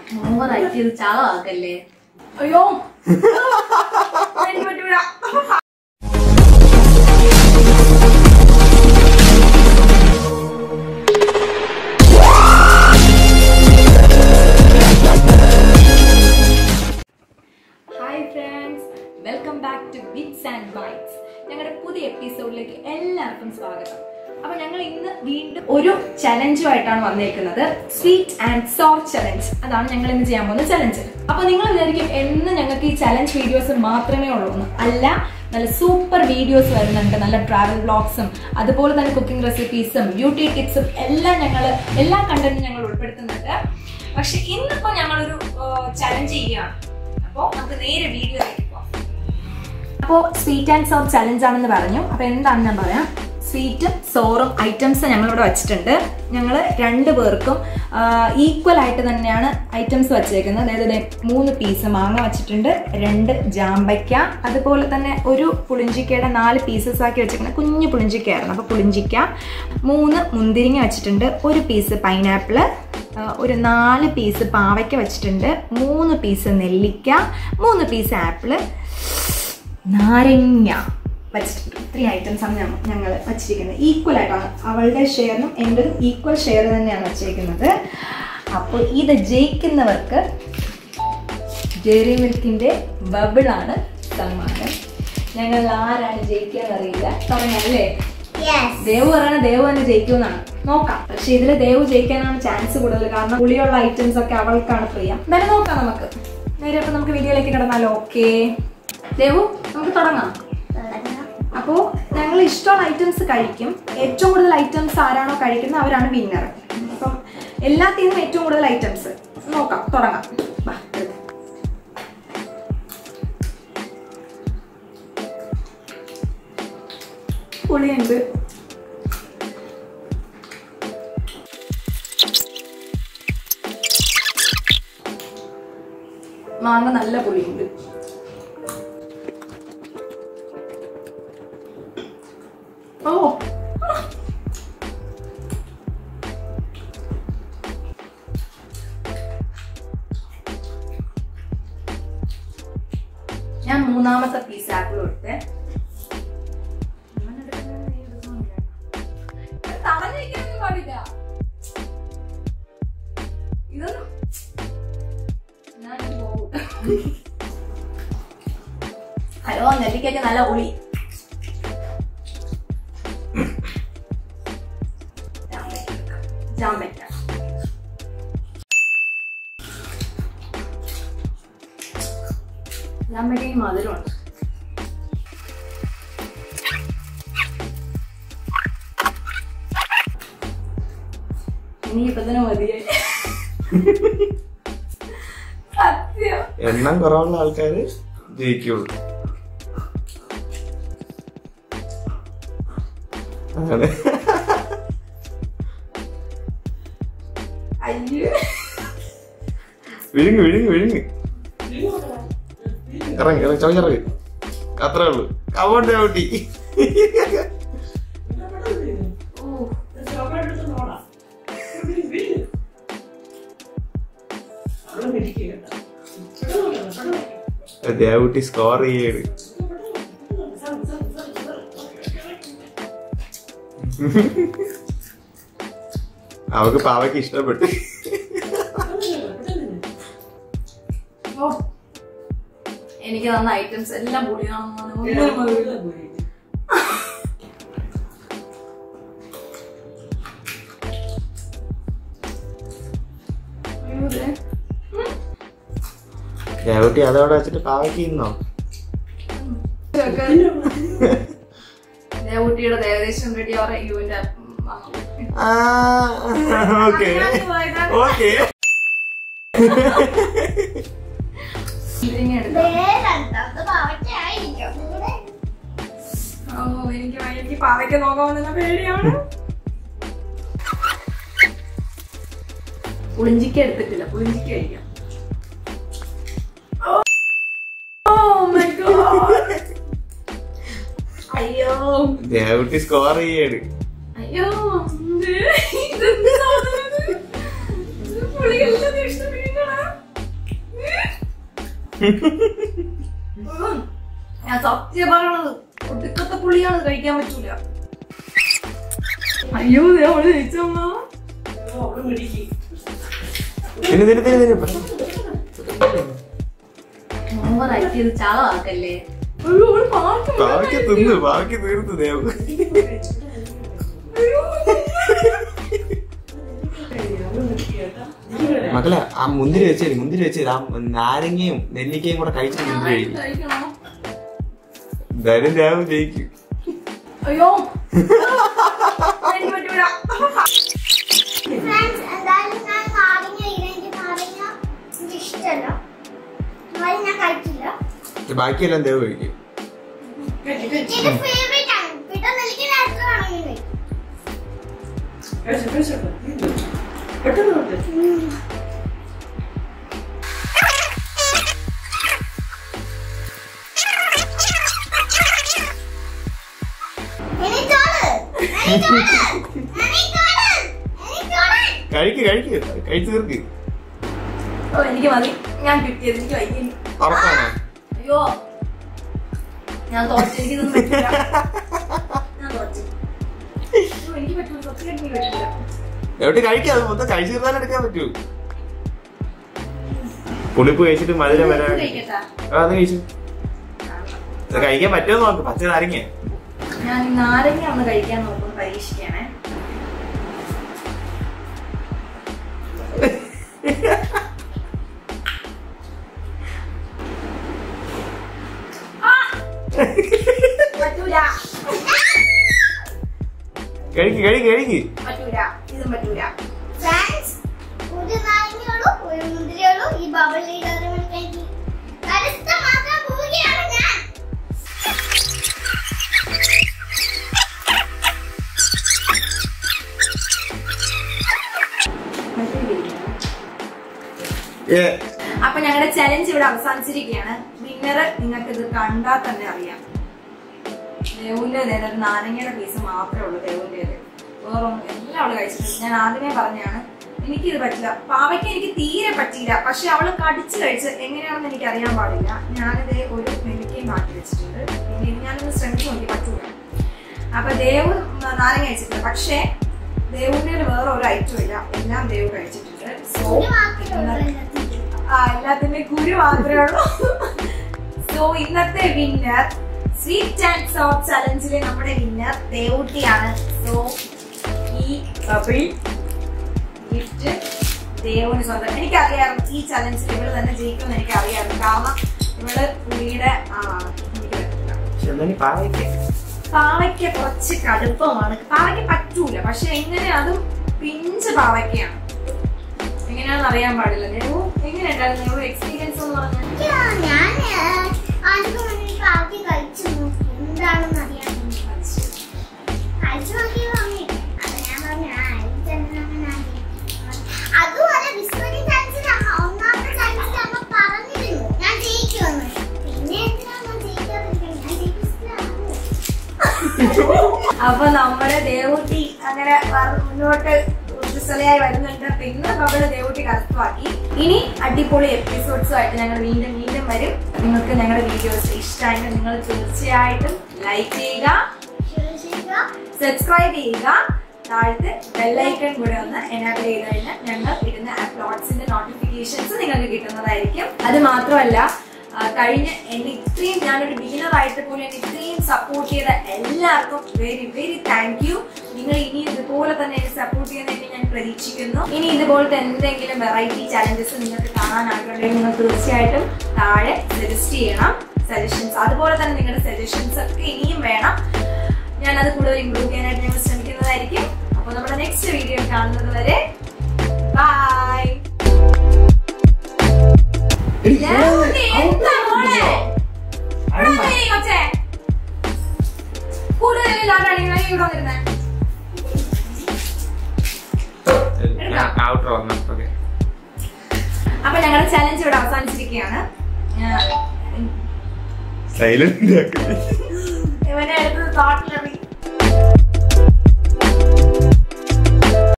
ഓവറായിട്ട് ഇത് ചളവാക്കല്ലേ അയ്യോ എനിക്ക് പറ്റൂല hi friends welcome back to bits and bytes ഞങ്ങളുടെ പുതിയ എപ്പിസോഡിലേക്ക് എല്ലാവർക്കും സ്വാഗതം അപ്പൊ ഞങ്ങൾ ഇന്ന് വീണ്ടും ഒരു ചലഞ്ചുമായിട്ടാണ് വന്നേക്കുന്നത് സ്വീറ്റ് ആൻഡ് സോർ ചലഞ്ച് അതാണ് ഞങ്ങൾ ഇന്ന് ചെയ്യാൻ പോകുന്ന ചലഞ്ച് അപ്പൊ നിങ്ങൾ വിചാരിക്കും എന്ന് ഞങ്ങൾക്ക് ഈ ചലഞ്ച് വീഡിയോസ് മാത്രമേ ഉള്ളൂ എന്ന് അല്ല നല്ല സൂപ്പർ വീഡിയോസ് വരുന്നുണ്ട് നല്ല ട്രാവൽ വ്ളോഗ്സും അതുപോലെ തന്നെ കുക്കിംഗ് റെസിപ്പീസും ബ്യൂട്ടി ടിപ്സും എല്ലാം ഞങ്ങൾ എല്ലാ കണ്ടന്റും ഞങ്ങൾ ഉൾപ്പെടുത്തുന്നുണ്ട് പക്ഷെ ഇന്നിപ്പോ ഞങ്ങളൊരു ചലഞ്ച് ചെയ്യുകയാണ് അപ്പോൾ നമുക്ക് നേരെ വീഡിയോയിലേക്ക് പോവാം അപ്പോൾ സ്വീറ്റ് ആൻഡ് സോർ ചലഞ്ച് ആണെന്ന് പറഞ്ഞു അപ്പോൾ എന്താണെന്ന് ഞാൻ പറയാം സ്വീറ്റും സോറും ഐറ്റംസ് ഞങ്ങളിവിടെ വെച്ചിട്ടുണ്ട് ഞങ്ങൾ രണ്ട് പേർക്കും ഈക്വൽ ആയിട്ട് തന്നെയാണ് ഐറ്റംസ് വെച്ചേക്കുന്നത് അതായത് ദേ മൂന്ന് പീസ് മാങ്ങ വെച്ചിട്ടുണ്ട് രണ്ട് ജാമ്പയ്ക്ക അതുപോലെ തന്നെ ഒരു പുളിഞ്ചിക്കയുടെ നാല് പീസസ് ആക്കി വെച്ചിരിക്കുന്നത് കുഞ്ഞു പുളിഞ്ചിക്കയായിരുന്നു അപ്പോൾ പുളിഞ്ചിക്ക മൂന്ന് മുന്തിരിങ്ങ വെച്ചിട്ടുണ്ട് ഒരു പീസ് പൈനാപ്പിള് ഒരു നാല് പീസ് പാവയ്ക്ക വെച്ചിട്ടുണ്ട് മൂന്ന് പീസ് നെല്ലിക്ക മൂന്ന് പീസ് ആപ്പിള് നാരങ്ങ വെച്ചിട്ടുണ്ട് ഇത്രയും ഐറ്റംസ് ആണ് ഞങ്ങൾ ഞങ്ങൾ വെച്ചിരിക്കുന്നത് ഈക്വൽ ആയിട്ടാണ് അവളുടെ ഷെയറിനും എൻ്റെതും ഈക്വൽ ഷെയർ തന്നെയാണ് വെച്ചിരിക്കുന്നത് അപ്പോൾ ഇത് ജയിക്കുന്നവർക്ക് ജെറി മിൽക്കിൻ്റെ ബബിളാണ് സമ്മാനം ഞങ്ങൾ ആരാണ് ജയിക്കുക എന്നറിയില്ല തുടങ്ങല്ലേ ദേവ് പറയണ ദേവ് തന്നെ ജയിക്കുമെന്നാണ് നോക്കാം പക്ഷെ ഇതിൽ ദേവ് ജയിക്കാനാണ് ചാൻസ് കൂടുതൽ കാരണം പുളിയുള്ള ഐറ്റംസ് ഒക്കെ അവൾക്കാണ് പ്രിയം എന്തായാലും നോക്കാം നമുക്ക് നേരെ അപ്പൊ നമുക്ക് വീഡിയോയിലേക്ക് കിടന്നാലോ ഓക്കെ ദേവു നമുക്ക് തുടങ്ങാം അപ്പോ ഞങ്ങൾ ഇഷ്ടമുള്ള ഐറ്റംസ് കഴിക്കും ഏറ്റവും കൂടുതൽ ഐറ്റംസ് ആരാണോ കഴിക്കുന്നത് അവരാണ് വിന്നർ അപ്പം എല്ലാത്തിനും ഏറ്റവും കൂടുതൽ ഐറ്റംസ് നോക്കാം തുടങ്ങാം വാ, എടുക്ക്. പുളിയുണ്ട് മാങ്ങ നല്ല പുളിയുണ്ട് ഓ ഞാൻ മൂന്നാമത്തെ പീസ് ആപ്പിൾ കൊടുത്തേ തടഞ്ഞിരിക്കാനൊന്നും പാടില്ല ഇതൊന്നും ഞാൻ പോകും ഹലോ നെല്ലിക്കൊക്കെ നല്ല ഉളി ജാമ്പയ്ക്ക ജാമ്പയ്ക്കയ്ക്ക് മധുരമുണ്ട് ഇനിയിപ്പോ തന്നെ മതിയായി സത്യം എണ്ണം കുറവുള്ള ആൾക്കാര് ജയിക്കുള്ളൂ അങ്ങനെ അയ്യോ വിഴുങ്ങ് വിഴുങ്ങ് വിഴുങ്ങ് ഇറങ്ങി ഇറങ്ങി ചോദിച്ചിറങ്ങി അത്രേ ഉള്ളൂ കവോണ്ട് ചവിട്ടി ദേവുട്ടി സ്കോർ ചെയ്യേട് അവക്ക് പാവയ്ക്ക് ഇഷ്ടപ്പെട്ടു ഓ എനിക്ക് തന്ന ഐറ്റംസ് എല്ലാം പൊടിയാണെന്ന് ദേവുട്ടി അതവിടെ വെച്ചിട്ട് പാവയ്ക്ക് ഇന്നോ ദേവൂട്ടിയുടെ ഏകദേശം റെഡി ആവാറ യുവിന്റെ ഓക്കെ ഓക്കെ ഓ എനിക്ക് എനിക്ക് പാവയ്ക്ക് നോക്കാമെന്ന പേടിയാണ് പുളിഞ്ചിക്ക എടുത്തിട്ടില്ല പുളിഞ്ചിക്ക കഴിക്കാം Oh my God. അയ്യോ ദേവുട്ടി സ്കോർ ചെയ്യേട് അയ്യോ ഇത് ഇതെന്ത് സാധനം ഇത്? ഇത് പുളിയെല്ലാം ഇഷ്ടപ്പെട്ടിട്ടാണ് ഉം. ഞാൻ സത്യം പറയണത് ഒടുക്കത്തെ പുളിയാണ് കഴിക്കാൻ പറ്റൂല അയ്യോ ദേ അവള് ജയിച്ചമ്മ തിന്ന് തിന്ന് തിന്ന് തിന്ന് ഓവറായിട്ട് ഇത് ചളവാക്കല്ലേ അയ്യോ അവള് പാട്ട് ബാക്കി തിന്ന് ബാക്കി തീർത്ത് ദേവ് മക്കളെ ആ മുന്തിരി വെച്ചേരി മുന്തിരി വെച്ചേരി ആ നാരങ്ങയും നെല്ലിക്കയും കൂടെ കഴിച്ചിട്ട് മുന്തിരി കഴിക്കും കഴിക്കണോ എന്തായാലും ദേവ് ജയിക്കും അയ്യോ എനിക്ക് പറ്റൂല ഫ്രണ്ട്സ് എന്തായാലും ഞാൻ നാരങ്ങ ഇല്ലെങ്കിൽ നാരങ്ങ എനിക്ക് ഇഷ്ടമല്ല എന്നാലും ഞാൻ കഴിക്കില്ല ബാക്കിയെല്ലാം ദേവ് കഴിക്കും എന്റെ ഫേവറേറ്റ് ആണ് പിന്നെ നെല്ലിക്ക് നേരത്തെ വേണമെങ്കിൽ കഴിക്കും എനിക്കോട് എനിക്കോട് എനിക്കോട് എനിക്കോട് കഴിക്ക് കഴിക്ക് കഴിച്ചു തീർക്ക് ഓ എനിക്ക് മതി ഞാൻ കിട്ടിയത് എനിക്ക് വയ്യ ഉറപ്പാണോ അയ്യോ ഞാൻ തോറ്റു എനിക്കിതൊന്നും പറ്റില്ല ഞാൻ തോറ്റു അയ്യോ, എനിക്ക് പറ്റൂല സത്യമായിട്ട് എനിക്ക് പറ്റില്ല എവിടെ കഴിക്കാം അത് മൊത്തം കഴിച്ചു തീർത്താലും എടുക്കാൻ പറ്റൂ പുളിപ്പ് കഴിച്ചിട്ട് മധുരം ഇത് വരാൻ കഴിക്കട്ടാ ആ, അത് കഴിച്ചു ഇത് കഴിക്കാൻ പറ്റുമോ നോക്ക് പച്ച നാരങ്ങ ഞാൻ ഈ നാരങ്ങ ഒന്ന് കഴിക്കാൻ നോക്കുന്നു പരീക്ഷിക്കണേ ആ! പറ്റൂല കഴിക്ക് കഴിക്ക് കഴിക്ക് പറ്റൂല ഇതും പറ്റൂല ഫ്രണ്ട്സ് ഒരു നാരങ്ങയുള്ളൂ ഒരു മുന്തിരിയുള്ളൂ ഈ ബബിൾ ലീഡർ എനിക്ക് കരുത്തമാക്കാൻ പോവുകയാണ് ഞാൻ ഏ, അപ്പൊ ഞങ്ങളുടെ ചലഞ്ച് ഇവിടെ അവസാനിച്ചിരിക്കുകയാണ് വിന്നർ നിങ്ങൾക്ക് ഇത് കണ്ടാൽ തന്നെ അറിയാം ദേവുന്റെ ഒരു നാരങ്ങയുടെ പീസ് മാത്രമേ ഉള്ളൂ ദേവുന്റെ വേറെ ഒന്നും എല്ലാം അവള് കഴിച്ചിട്ടുണ്ട് ഞാൻ ആദ്യമേ പറഞ്ഞാണ് എനിക്കിത് പറ്റില്ല പാവയ്ക്ക് എനിക്ക് തീരെ പറ്റിയില്ല പക്ഷെ അവള് കടിച്ചു കഴിച്ച് എങ്ങനെയാണെന്ന് എനിക്ക് അറിയാൻ പാടില്ല ഞാനിത് ഒരു നെല്ലിക്കയും മാറ്റി വെച്ചിട്ടുണ്ട് പിന്നെ ഇത് ഞാനൊന്ന് ശ്രമിച്ചു നോക്കി പറ്റൂല അപ്പൊ ദേവ് നാരങ്ങ കഴിച്ചിട്ടില്ല പക്ഷേ ദേവുന്റെ വേറെ ഒരു ഐറ്റം ഇല്ല എല്ലാം ദേവ് കഴിച്ചിട്ടുണ്ട് സോ ഒരു മാത്രമേ ഉള്ളൂ ഇതിനകത്ത്. ആ എല്ലാത്തിന്റെ കുരു മാത്രമേ ഉള്ളൂ സോ ഇന്നത്തെ വിന്നർ സ്വീറ്റ് ആൻഡ് സോഫ്റ്റ് ചലഞ്ചിലെ നമ്മുടെ വിന്നർ ദേവൂട്ടിയാണ് സോ ഈ ബബിൾ ഗിഫ്റ്റ് ദേവുന് സ്വന്തം എനിക്കറിയാമായിരുന്നു ഈ ചലഞ്ചിൽ ഇവള് തന്നെ ജയിക്കുമെന്ന് എനിക്കറിയാമായിരുന്നു കാരണം ഇവള് പുള്ളിയുടെ ആ എനിക്ക് പറ്റില്ല. പക്ഷെ എന്നാലും പാവയ്ക്ക. പാവയ്ക്ക കുറച്ച് കടുപ്പമാണ് പാവയ്ക്ക പറ്റൂല പക്ഷെ എങ്ങനെ അതും പിഞ്ച് പാവയ്ക്കയാണ് എങ്ങനെയാണെന്ന് അറിയാൻ പാടില്ല നെഹു എങ്ങനെയുണ്ടായിരുന്നു നെഹു എക്സ്പീരിയൻസ് എന്ന് പറഞ്ഞാൽ എനിക്ക് ഞാൻ ഏഹ്, ആദ്യം മുന്നിൽ ആദ്യം കഴിച്ചു നോക്കി എന്താണെന്ന് അറിയാൻ വേണ്ടി കഴിച്ചു നോക്കി തോന്നി അത് ഞാൻ പറഞ്ഞു ആ ഇത് തന്നെ അങ്ങനെ ആയി. അതുപോലെ ബിസ്ക്കറ്റ് ചലഞ്ചിൽ അമ്മ ഒന്നാമത്തെ ചലഞ്ചിൽ അമ്മ പറഞ്ഞിരുന്നു ഞാൻ ജയിക്കുമെന്ന് പിന്നെ എന്തിനാണ് ഞാൻ ജയിക്കാതിരിക്കുന്നത് ഞാൻ ജയിപ്പിച്ചിട്ടാണ് അപ്പൊ നമ്മുടെ ദേവൂട്ടി അങ്ങനെ വർ- മുന്നോട്ട് ഊർജ്ജസ്വലയായി വരുന്നുണ്ട് പിന്നെ ബബിള് ദേവൂട്ടി കറുപ്പാക്കി ഇനി അടിപൊളി എപ്പിസോഡ്സുമായിട്ട് ഞങ്ങൾ വീണ്ടും വീണ്ടും വരും നിങ്ങൾക്ക് ഞങ്ങളുടെ വീഡിയോസ് ഇഷ്ടമായിട്ട് നിങ്ങൾ തീർച്ചയായിട്ടും ലൈക്ക് ചെയ്യുക ചെയ്യുക സബ്സ്ക്രൈബ് ചെയ്യുക താഴത്ത് ബെല്ലൈക്കൺ കൂടെ ഒന്ന് എനാബിൾ ചെയ്ത് കഴിഞ്ഞാൽ ഞങ്ങൾ ഇടുന്ന അപ്ലോഡ്സിന്റെ നോട്ടിഫിക്കേഷൻസ് നിങ്ങൾക്ക് കിട്ടുന്നതായിരിക്കും അത് മാത്രമല്ല ആ, കഴിഞ്ഞ എന്നെ ഇത്രയും ഞാനൊരു ബിഗിനർ ആയിട്ട് പോലും എന്നെ ഇത്രയും സപ്പോർട്ട് ചെയ്ത എല്ലാവർക്കും വെരി വെരി താങ്ക് യു നിങ്ങൾ ഇനി ഇതുപോലെ തന്നെ എന്നെ സപ്പോർട്ട് ചെയ്യുന്നതിന് ഞാൻ പ്രതീക്ഷിക്കുന്നു ഇനി ഇതുപോലത്തെ എന്തെങ്കിലും വെറൈറ്റി ചലഞ്ചസ് നിങ്ങൾക്ക് കാണാൻ ആഗ്രഹമുണ്ടെങ്കിൽ നിങ്ങൾ തീർച്ചയായിട്ടും താഴെ സജസ്റ്റ് ചെയ്യണം സജഷൻസ് അതുപോലെ തന്നെ നിങ്ങളുടെ സജഷൻസ് ഒക്കെ ഇനിയും വേണം ഞാനത് കൂടുതൽ ഇമ്പ്രൂവ് ചെയ്യാനായിട്ട് ഞങ്ങൾ ശ്രമിക്കുന്നതായിരിക്കും അപ്പോൾ നമ്മുടെ നെക്സ്റ്റ് വീഡിയോ കാണുന്നത് വരെ ബൈ എടി, എന്താ മോളെ അതെന്താ? ഇവിടെ കൊച്ചേ കൂടുതൽ ലാഭമാണെങ്കിൽ ഇവിടെ വന്നിരുന്നേ ഞാൻ ഔട്ടർ വന്നു ഓക്കെ അപ്പൊ ഞങ്ങളുടെ ചലഞ്ച് ഇവിടെ അവസാനിച്ചിരിക്കുകയാണ് ഞാൻ- സൈലന്റ് ഇവനെ അടുത്തത് തോട്ടിലിറങ്ങി